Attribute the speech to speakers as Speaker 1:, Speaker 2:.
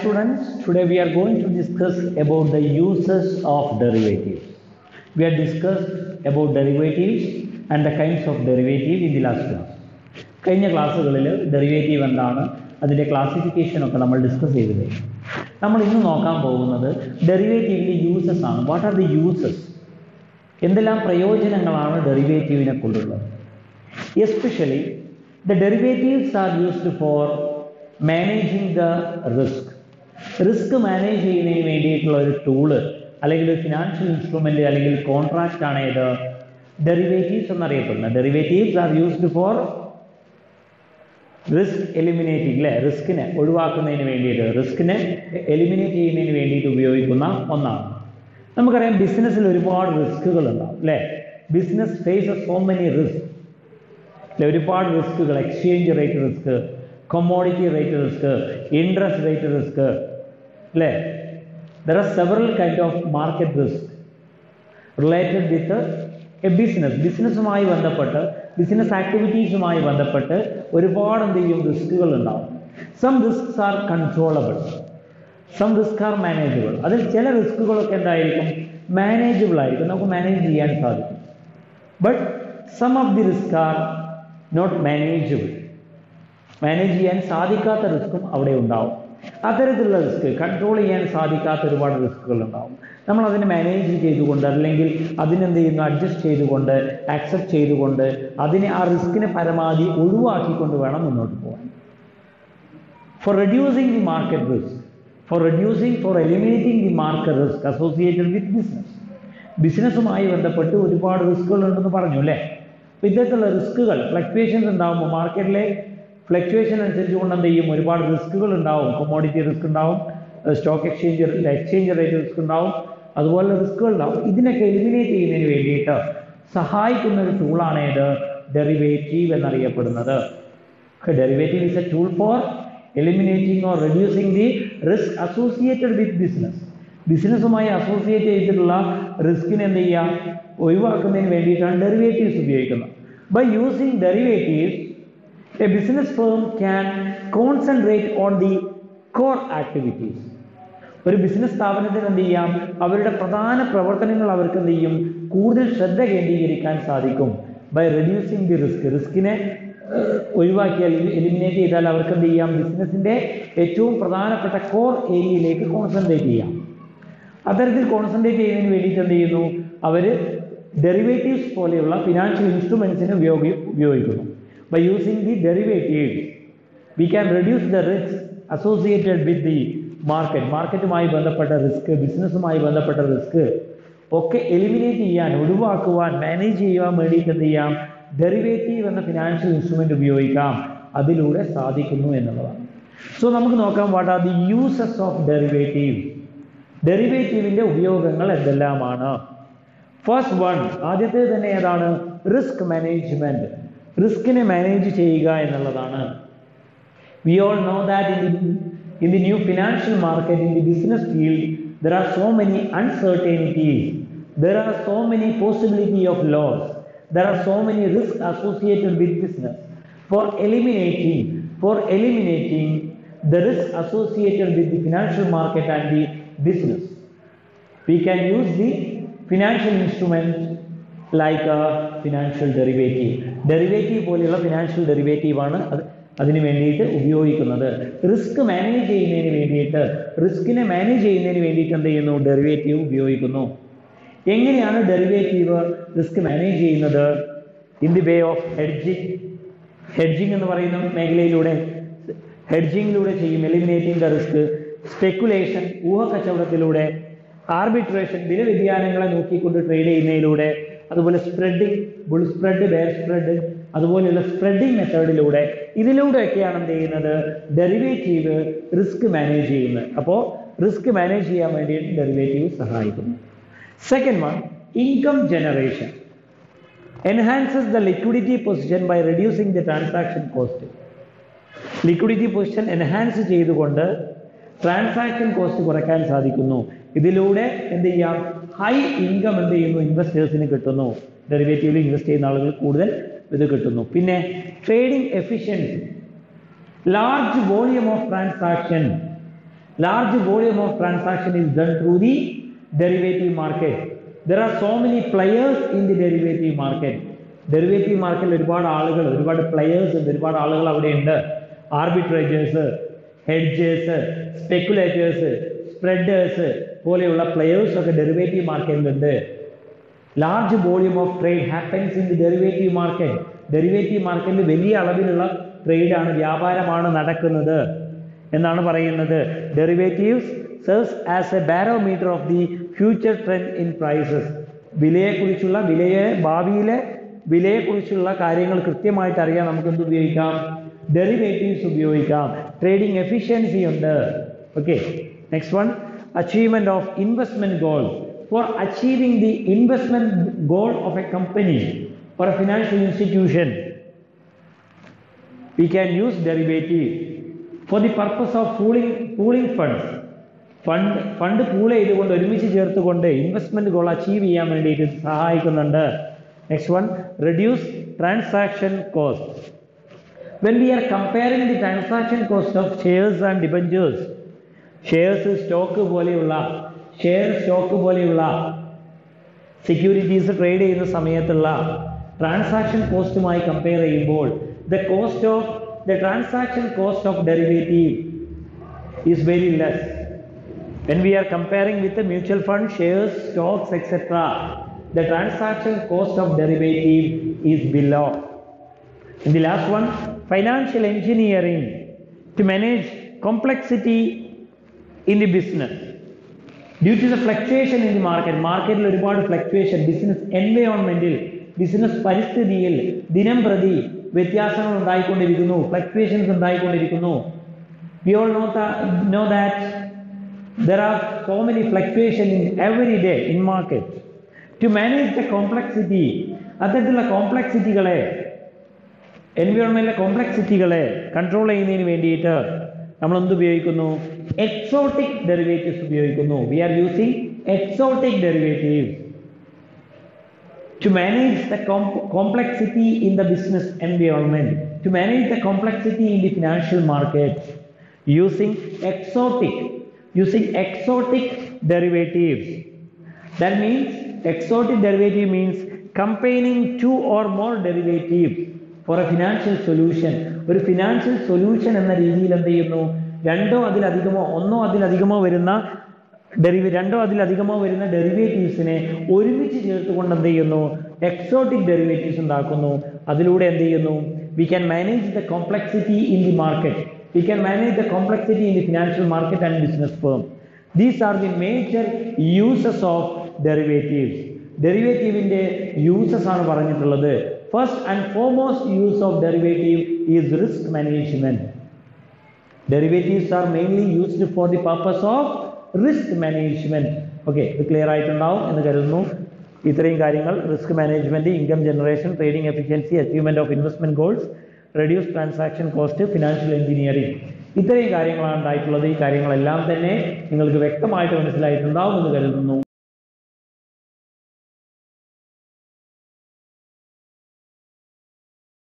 Speaker 1: students, today we are going to discuss about the uses of derivatives. We have discussed about derivatives and the kinds of derivative in the last class. കഴിഞ്ഞ ക്ലാസ്സുകളിൽ derivative എന്താണ് അതിൻ്റെ classification ഒക്കെ നമ്മൾ discuss ചെയ്തത് നമ്മൾ ഇന്ന് നോക്കാൻ പോകുന്നത് ഡെറിവേറ്റീവിൻ്റെ യൂസസ് ആണ് വാട്ട് ആർ ദി യൂസസ് എന്തെല്ലാം പ്രയോജനങ്ങളാണ് ഡെറിവേറ്റീവിനെ കൊണ്ടുള്ളത് especially the derivatives are used for managing the risk risk manage ചെയ്യുന്നതിന് വേണ്ടിയിട്ടുള്ള ഒരു ടൂള് അല്ലെങ്കിൽ ഒരു ഫിനാൻഷ്യൽ ഇൻസ്ട്രുമെന്റ് അല്ലെങ്കിൽ കോൺട്രാക്റ്റ് ആണ് ഏത് ഡെറിവേറ്റീവ്സ് എന്നറിയപ്പെടുന്നത് derivatives are used for risk eliminating അല്ലേ റിസ്കിനെ ഒഴിവാക്കുന്നതിന് വേണ്ടിയിട്ട് റിസ്കിനെ എലിമിനേറ്റ് ചെയ്യുന്നതിന് വേണ്ടിയിട്ട് ഉപയോഗിക്കുന്ന ഒന്നാണ് നമുക്കറിയാം ബിസിനസ്സിൽ ഒരുപാട് റിസ്കുകൾ ഉണ്ടാവും അല്ലേ business faces so many risk അല്ലെ ഒരുപാട് റിസ്കുകൾ exchange rate risk commodity rate risk interest rate risk അല്ലേ there are several kind of market risk related with a business ബിസിനസ്സുമായി ബന്ധപ്പെട്ട് ബിസിനസ് ആക്ടിവിറ്റീസുമായി ബന്ധപ്പെട്ട് ഒരുപാട് എന്ത് ചെയ്യും റിസ്കുകൾ ഉണ്ടാവും some risks are controllable some risk are manageable അതിൽ ചില റിസ്കുകളൊക്കെ എന്തായിരിക്കും മാനേജബിൾ ആയിരിക്കും നമുക്ക് മാനേജ് ചെയ്യാൻ സാധിക്കും but some of the risk are not manageable manage ചെയ്യാൻ സാധിക്കാത്ത റിസ്ക്കും അവിടെ ഉണ്ടാവും അത്തരത്തിലുള്ള റിസ്ക് കൺട്രോൾ ചെയ്യാൻ സാധിക്കാത്ത ഒരുപാട് റിസ്കുകൾ ഉണ്ടാവും നമ്മൾ അതിനെ മാനേജ് ചെയ്തുകൊണ്ട് അല്ലെങ്കിൽ അതിനെന്ത് ചെയ്യുന്നു അഡ്ജസ്റ്റ് ചെയ്തുകൊണ്ട് ആക്സെപ്റ്റ് ചെയ്തുകൊണ്ട് അതിനെ ആ റിസ്കിനെ പരമാവധി ഒഴിവാക്കിക്കൊണ്ട് വേണം മുന്നോട്ട് പോകാൻ for reducing the market risk for reducing for eliminating the market risk associated with business ബിസിനസ്സുമായി ബന്ധപ്പെട്ട് ഒരുപാട് റിസ്കുകൾ ഉണ്ടെന്ന് പറഞ്ഞു അല്ലേ അപ്പോൾ ഇത്തരത്തിലുള്ള റിസ്കുകൾ ഫ്ലക്ച്വേഷൻസ് ഉണ്ടാകുമ്പോൾ മാർക്കറ്റിലെ ഫ്ലക്ച്വേഷൻ അനുസരിച്ച് കൊണ്ട് എന്ത് ചെയ്യും ഒരുപാട് റിസ്കുകൾ ഉണ്ടാവും കൊമോഡിറ്റി റിസ്ക് ഉണ്ടാവും stock exchange exchange rate risk ഉണ്ടാവും അതുപോലെ റിസ്കുകൾ ഉണ്ടാവും ഇതിനൊക്കെ എലിമിനേറ്റ് ചെയ്യുന്നതിന് വേണ്ടിയിട്ട് സഹായിക്കുന്ന ഒരു ടൂളാണ് ഏത് ഡെറിവേറ്റീവ് എന്നറിയപ്പെടുന്നത് derivative is a tool for eliminating or reducing the risk associated with business ബിസിനസ്സുമായി അസോസിയേറ്റ് ചെയ്തിട്ടുള്ള റിസ്കിനെ എന്ത് ചെയ്യാം ഒഴിവാക്കുന്നതിന് വേണ്ടിയിട്ടാണ് ഡെറിവേറ്റീവ്സ് ഉപയോഗിക്കുന്നത് by using derivatives a business firm can concentrate on the core activities ഒരു ബിസിനസ് സ്ഥാപനത്തിന് എന്ത് ചെയ്യാം അവരുടെ പ്രധാന പ്രവർത്തനങ്ങൾ അവർക്ക് എന്ത് ചെയ്യും കൂടുതൽ ശ്രദ്ധ കേന്ദ്രീകരിക്കാൻ സാധിക്കും ബൈ റെഡ്യൂസിങ് ദി റിസ്ക് റിസ്കിനെ ഒഴിവാക്കിയാൽ എലിമിനേറ്റ് ചെയ്താൽ അവർക്ക് എന്ത് ചെയ്യാം ബിസിനസിന്റെ ഏറ്റവും പ്രധാനപ്പെട്ട കോർ ഏരിയയിലേക്ക് കോൺസെൻട്രേറ്റ് ചെയ്യാം അത്തരത്തിൽ കോൺസെൻട്രേറ്റ് ചെയ്യുന്നതിന് വേണ്ടിയിട്ട് എന്ത് ചെയ്യുന്നു അവർ ഡെറിവേറ്റീവ്സ് പോലെയുള്ള ഫിനാൻഷ്യൽ ഇൻസ്ട്രുമെന്റ്സിനെ ഉപയോഗി ഉപയോഗിക്കുന്നു by using the derivatives we can reduce the risk associated with the market മാർക്കറ്റുമായി ബന്ധപ്പെട്ട റിസ്ക് ബിസിനസ്സുമായി ബന്ധപ്പെട്ട റിസ്ക് ഒക്കെ എലിമിനേറ്റ് ചെയ്യാൻ ഒഴിവാക്കുവാൻ മാനേജ് ചെയ്യുവാൻ വേണ്ടിയിട്ട് എന്ത് ചെയ്യാം ഡെറിവേറ്റീവ് എന്ന ഫിനാൻഷ്യൽ ഇൻസ്ട്രുമെന്റ് ഉപയോഗിക്കാം അതിലൂടെ സാധിക്കുന്നു എന്നുള്ളതാണ് സോ നമുക്ക് നോക്കാം what are the uses of derivative ഡെറിവേറ്റീവിന്റെ ഉപയോഗങ്ങൾ എന്തെല്ലാമാണ് ഫസ്റ്റ് വൺ ആദ്യത്തെ തന്നെ ഏതാണ് റിസ്ക് മാനേജ്മെന്റ് റിസ്കിനെ മാനേജ് ചെയ്യുക എന്നുള്ളതാണ് we all know that in the in the new financial market in the business field there are so many uncertainties there are so many possibility of loss there are so many risk associated with business for eliminating for eliminating the risk associated with the financial market and the business we can use the financial instrument like a financial derivative derivative പോലെയുള്ള financial derivative ആണ് അത് അതിന് വേണ്ടിയിട്ട് ഉപയോഗിക്കുന്നത് risk manage ചെയ്യുന്നതിന് വേണ്ടിയിട്ട് റിസ്കിനെ manage ചെയ്യുന്നതിന് വേണ്ടിയിട്ട് എന്ത് ചെയ്യുന്നു ഡെറിവേറ്റീവ് ഉപയോഗിക്കുന്നു എങ്ങനെയാണ് ഡെറിവേറ്റീവ് റിസ്ക് മാനേജ് ചെയ്യുന്നത് in the way of hedging hedging എന്ന് പറയുന്ന മേഖലയിലൂടെ ഹെഡ്ജിങ്ങിലൂടെ ചെയ്യും എലിമിനേറ്റിംഗ് ദ റിസ്ക് സ്പെക്കുലേഷൻ ഊഹക്കച്ചവടത്തിലൂടെ ആർബിട്രേഷൻ വില വ്യതിയാനങ്ങളെ നോക്കിക്കൊണ്ട് ട്രേഡ് ചെയ്യുന്നതിലൂടെ അതുപോലെ spreading bull spread bear spread അതുപോലെയുള്ള സ്പ്രെഡിങ് മെത്തേഡിലൂടെ ഇതിലൂടെയൊക്കെയാണ് എന്ത് ചെയ്യുന്നത് ഡെറിവേറ്റീവ് റിസ്ക് മാനേജ് ചെയ്യുന്നത് അപ്പോൾ റിസ്ക് മാനേജ് ചെയ്യാൻ വേണ്ടിയിട്ട് ഡെറിവേറ്റീവ് സഹായിക്കുന്നു second one income generation enhances the liquidity position by reducing the transaction cost liquidity position enhance ചെയ്തുകൊണ്ട് ട്രാൻസാക്ഷൻ കോസ്റ്റ് കുറയ്ക്കാൻ സാധിക്കുന്നു ഇതിലൂടെ എന്ത് ചെയ്യാം ഹൈ ഇൻകം എന്ത് ചെയ്യുന്നു ഇൻവെസ്റ്റേഴ്സിന് കിട്ടുന്നു ഡെറിവേറ്റീവിൽ ഇൻവെസ്റ്റ് ചെയ്യുന്ന ആളുകൾ കൂടുതൽ ഇത് കിട്ടുന്നു പിന്നെ trading efficiency large volume of transaction large volume of transaction is done through the derivative market there are so many players in the derivative market derivative മാർക്കറ്റിൽ ഒരുപാട് ആളുകൾ ഒരുപാട് പ്ലെയേഴ്സ് ഉണ്ട് ഒരുപാട് ആളുകൾ അവിടെ ഉണ്ട് ആർബിട്രേജേഴ്സ് ഹെഡ്ജേഴ്സ് സ്പെക്കുലേറ്റേഴ്സ് സ്പ്രെഡേഴ്സ് പോലെയുള്ള പ്ലെയേഴ്സ് ഒക്കെ ഡെറിവേറ്റീവ് മാർക്കറ്റിലുണ്ട് large volume of trade happens in the derivative market derivative മാർക്കറ്റിൽ വലിയ അളവിലുള്ള ട്രേഡാണ് വ്യാപാരമാണ് നടക്കുന്നത് എന്നാണ് പറയുന്നത് derivatives serves as a barometer of the future trend in prices വിലയെക്കുറിച്ചുള്ള വിലയെ ഭാവിയിലെ വിലയെക്കുറിച്ചുള്ള കാര്യങ്ങൾ കൃത്യമായിട്ട് അറിയാൻ നമുക്ക് എന്ത് ഉപയോഗിക്കാം ഡെറിവേറ്റീവ്സ് ഉപയോഗിക്കാം ട്രേഡിംഗ് എഫിഷ്യൻസി ഉണ്ട് okay next one achievement of investment goal for achieving the investment goal of a company or a financial institution we can use derivative for the purpose of pooling pooling funds fund fund pool ചെയ്തുകൊണ്ട് ഒരുമിച്ച് ചേർത്തുകൊണ്ട് investment goal achieve ചെയ്യാൻ വേണ്ടിയിട്ട് സഹായിക്കുന്നുണ്ട് next one reduce transaction cost when we are comparing the transaction cost of shares and debentures shares stock പോലെയുള്ള share stock പോലെയുള്ള securities trade ചെയ്യുന്ന സമയത്തുള്ള ട്രാൻസാക്ഷൻ കോസ്റ്റുമായി കമ്പയർ ചെയ്യുമ്പോൾ the cost of the transaction cost of derivative is very less when we are comparing with the mutual fund shares stocks etc the transaction cost of derivative is below and the last one financial engineering to manage complexity in the business due to the fluctuation in the market മാർക്കറ്റിൽ ഒരുപാട് fluctuation business എൻവയോൺമെന്റിൽ business പരിസ്ഥിതിയിൽ ദിനം പ്രതി വ്യത്യാസങ്ങൾ ഉണ്ടായിക്കൊണ്ടിരിക്കുന്നു fluctuations ഉണ്ടായിക്കൊണ്ടിരിക്കുന്നു we all know know that there are so many fluctuations in every day in market to manage the complexity അത്തരത്തിലുള്ള കോംപ്ലക്സിറ്റികളെ എൻവയോൺമെന്റിലെ കോംപ്ലക്സിറ്റികളെ control ചെയ്യുന്നതിന് വേണ്ടിയിട്ട് നമ്മൾ എന്ത് ഉപയോഗിക്കുന്നു എക്സോട്ടിക് ഡെറിവേറ്റീവ്സ് ഉപയോഗിക്കുന്നു we are using exotic derivatives to manage the com- complexity in the business environment, to manage the complexity in the financial market, using exotic, using exotic derivatives. That means exotic derivative means combining two or more derivatives for a financial solution. ഒരു financial solution എന്ന രീതിയിൽ എന്ത് ചെയ്യുന്നു രണ്ടോ അതിലധികമോ ഒന്നോ അതിലധികമോ വരുന്ന ഡെറിവേ രണ്ടോ അതിലധികമോ വരുന്ന ഡെറിവേറ്റീവ്സിനെ ഒരുമിച്ച് ചേർത്തുകൊണ്ട് എന്ത് ചെയ്യുന്നു എക്സോട്ടിക് ഡെറിവേറ്റീവ്സ് ഉണ്ടാക്കുന്നു അതിലൂടെ എന്ത് ചെയ്യുന്നു we can manage the complexity in the market we can manage the complexity in the financial market and business firm these are the major uses of derivatives ഡെറിവേറ്റീവിന്റെ യൂസസ് ആണ് പറഞ്ഞിട്ടുള്ളത് first and foremost use of derivative is risk management derivatives are mainly used for the purpose of risk management okay ഇത് clear ആയിട്ടുണ്ടാവും എന്ന് കരുതുന്നു ഇത്രയും കാര്യങ്ങൾ risk management income generation trading efficiency achievement of investment goals reduce transaction cost financial engineering ഇത്രയും കാര്യങ്ങളാണ് ഉണ്ടായിട്ടുള്ളത് ഈ കാര്യങ്ങളെല്ലാം തന്നെ നിങ്ങൾക്ക് വ്യക്തമായിട്ട് മനസ്സിലായിട്ടുണ്ടാവും എന്ന് കരുതുന്നു